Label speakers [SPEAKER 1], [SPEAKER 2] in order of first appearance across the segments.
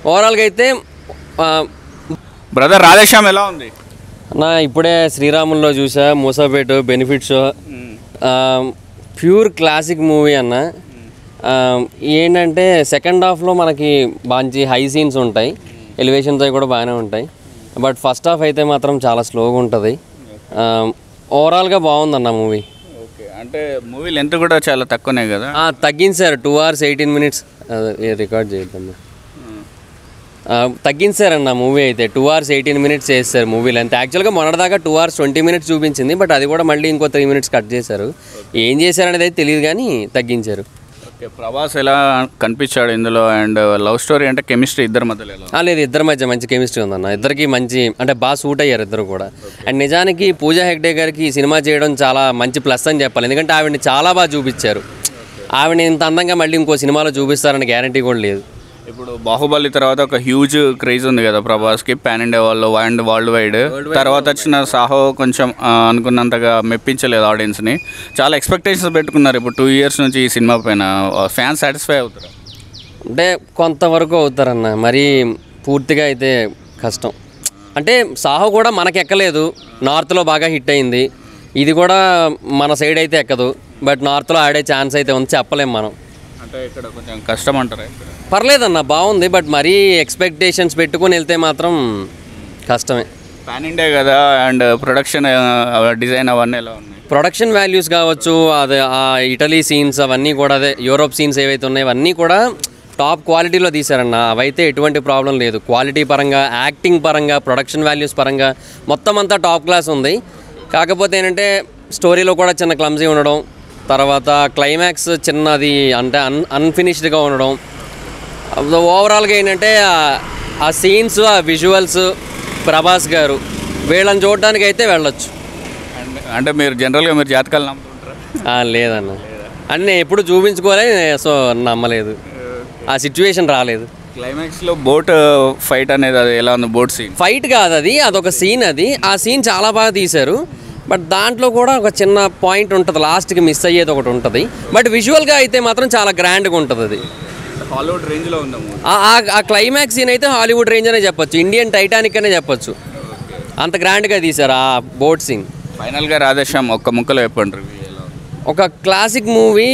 [SPEAKER 1] ఓవరాల్గా అయితే ఆ,
[SPEAKER 2] బ్రదర్ రాధేశ్యామ్ ఎలా ఉంది
[SPEAKER 1] నా ఇప్పుడే శ్రీరాముల్లో చూసా Moosapeta benefit show pure classic movie అన్న ఆ, ఏంటంటే సెకండ్ హాఫ్లో మనకి మంచి హై సీన్స్ ఉంటాయి ఎలివేషన్స్ అవి కూడా బాగానే ఉంటాయి బట్ ఫస్ట్ హాఫ్ అయితే మాత్రం చాలా స్లోగా ఉంటుంది ఓవరాల్గా బాగుందన్న మూవీ
[SPEAKER 2] ఓకే అంటే మూవీ లెంత్ కూడా చాలా తక్కువనే కదా
[SPEAKER 1] తగ్గించారు two hours eighteen minutes record చేయొద్దమ్మా ఆ, తగ్గించారన్న మూవీ అయితే టూ అవర్స్ ఎయిటీన్ మినిట్స్ చేస్తారు మూవీ లెంత్ యాక్చువల్గా మొన్నటిదాకా టూ అవర్స్ ట్వంటీ మినిట్స్ చూపించింది బట్ అది కూడా మళ్ళీ ఇంకో త్రీ మినిట్స్ కట్ చేశారు ఏం చేశారనేది అయితే తెలియదు కానీ తగ్గించారు
[SPEAKER 2] ఓకే ప్రభాస్ ఎలా కనిపించాడు ఇందులో అండ్ లవ్ స్టోరీ అంటే కెమిస్ట్రీ ఇద్దరి మధ్యలో ఎలా
[SPEAKER 1] ఆ, లేదు ఇద్దరి మధ్య మంచి కెమిస్ట్రీ ఉందన్న ఇద్దరికి మంచి అంటే బాగా సూట్ అయ్యారు ఇద్దరు కూడా అండ్ నిజానికి పూజా హెగ్డే గారికి ఈ సినిమా చేయడం చాలా మంచి ప్లస్ అని చెప్పాలి ఎందుకంటే ఆవిడని చాలా బాగా చూపించారు ఆవిడని ఇంత అందంగా మళ్ళీ ఇంకో సినిమాలో చూపిస్తారని గ్యారంటీ కూడా లేదు
[SPEAKER 2] ఇప్పుడు బాహుబలి తర్వాత ఒక హ్యూజ్ క్రేజ్ ఉంది కదా ప్రభాస్కి పాన్ ఇండియా వాళ్ళు అండ్ వరల్డ్ వైడ్ తర్వాత వచ్చిన సాహో కొంచెం ఆ, అనుకున్నంతగా మెప్పించలేదు ఆడియన్స్ని చాలా ఎక్స్పెక్టేషన్స్ పెట్టుకున్నారు ఇప్పుడు టూ ఇయర్స్ నుంచి ఈ సినిమా పైన ఫ్యాన్స్ సాటిస్ఫై అవుతారు
[SPEAKER 1] అంటే కొంతవరకు అవుతారన్న మరీ పూర్తిగా అయితే కష్టం అంటే సాహో కూడా మనకి ఎక్కలేదు నార్త్లో బాగా హిట్ అయింది ఇది కూడా మన సైడ్ అయితే ఎక్కదు బట్ నార్త్లో ఆడే ఛాన్స్ అయితే ఉంది చెప్పలేం మనం
[SPEAKER 2] అంటే ఇక్కడ కొంచెం కష్టం అంటారా ఇక్కడ
[SPEAKER 1] పర్లేదన్న బాగుంది బట్ మరీ ఎక్స్పెక్టేషన్స్ పెట్టుకొని వెళ్తే మాత్రం కష్టమే
[SPEAKER 2] పాన్ ఇండియా కదా అండ్ ప్రొడక్షన్ డిజైన్ అవన్నీ ఎలా ఉన్నాయి
[SPEAKER 1] ప్రొడక్షన్ వాల్యూస్ కావచ్చు అదే ఆ ఇటలీ సీన్స్ అవన్నీ కూడా అదే యూరోప్ సీన్స్ ఏవైతే ఉన్నాయో అవన్నీ కూడా టాప్ క్వాలిటీలో తీశారన్న అవైతే ఎటువంటి ప్రాబ్లం లేదు క్వాలిటీ పరంగా యాక్టింగ్ పరంగా ప్రొడక్షన్ వాల్యూస్ పరంగా మొత్తం అంతా టాప్ క్లాస్ ఉంది కాకపోతే ఏంటంటే స్టోరీలో కూడా చిన్న క్లమ్జీ ఉండడం తర్వాత క్లైమాక్స్ చిన్నది అంటే అన్ అన్ఫినిష్డ్గా ఉండడం ఓవరాల్గా ఏంటంటే ఆ- ఆ సీన్స్ ఆ విజువల్స్ ప్రభాస్ గారు వీళ్ళని చూడడానికి అయితే వెళ్ళొచ్చు
[SPEAKER 2] అండ్ అంటే మీరు జనరల్గా మీరు జాతకాలు నమ్ముతుంటారా
[SPEAKER 1] ఆ, లేదన్న అంటే నేను ఎప్పుడు చూపించుకోలే సో నమ్మలేదు ఆ సిచ్యువేషన్ రాలేదు
[SPEAKER 2] క్లైమాక్స్లో బోట్ ఫైట్ అనేది అది ఎలా ఉంది బోట్ సీన్
[SPEAKER 1] ఫైట్ కాదు అది అదొక సీన్ అది ఆ సీన్ చాలా బాగా తీశారు బట్ దాంట్లో కూడా ఒక చిన్న పాయింట్ ఉంటుంది లాస్ట్కి మిస్ అయ్యేది ఒకటి ఉంటుంది బట్ విజువల్గా అయితే మాత్రం చాలా గ్రాండ్గా ఉంటుంది అది
[SPEAKER 2] హాలీవుడ్ రేంజ్లో ఉందా మూవీ
[SPEAKER 1] ఆ- ఆ- ఆ క్లైమాక్స్ సీన్ అయితే హాలీవుడ్ రేంజ్ అనే చెప్పొచ్చు ఇండియన్ టైటానిక్ అనే చెప్పొచ్చు అంత గ్రాండ్గా తీశారు ఆ బోట్ సీన్
[SPEAKER 2] ఫైనల్గా రాధేశ్యామ్ ఒక్క ముక్కలో చెప్పండి రివ్యూ ఎలా ఉంది
[SPEAKER 1] ఒక క్లాసిక్ మూవీ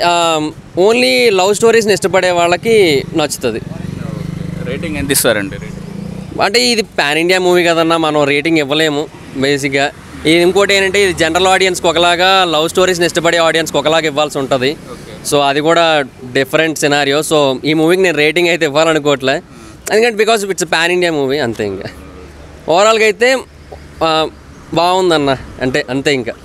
[SPEAKER 1] ఓన్లీ లవ్ స్టోరీస్ని ఇష్టపడే వాళ్ళకి నచ్చుతుంది
[SPEAKER 2] రేటింగ్ ఎంత ఇస్తారండి రేటింగ్
[SPEAKER 1] అంటే ఇది పాన్ ఇండియా మూవీ కదన్నా మనం రేటింగ్ ఇవ్వలేము బేసిక్గా ఇది ఇంకోటి ఏంటంటే ఇది జనరల్ ఆడియన్స్కి ఒకలాగా లవ్ స్టోరీస్ని ఇష్టపడే ఆడియన్స్కి ఒకలాగా ఇవ్వాల్సి ఉంటుంది సో అది కూడా డిఫరెంట్ సినారియో సో ఈ మూవీకి నేను రేటింగ్ అయితే ఇవ్వాలనుకోవట్లే ఎందుకంటే because it's pan India movie అంతే ఇంకా ఓవరాల్గా అయితే ఆ, బాగుందన్న అంటే అంతే ఇంకా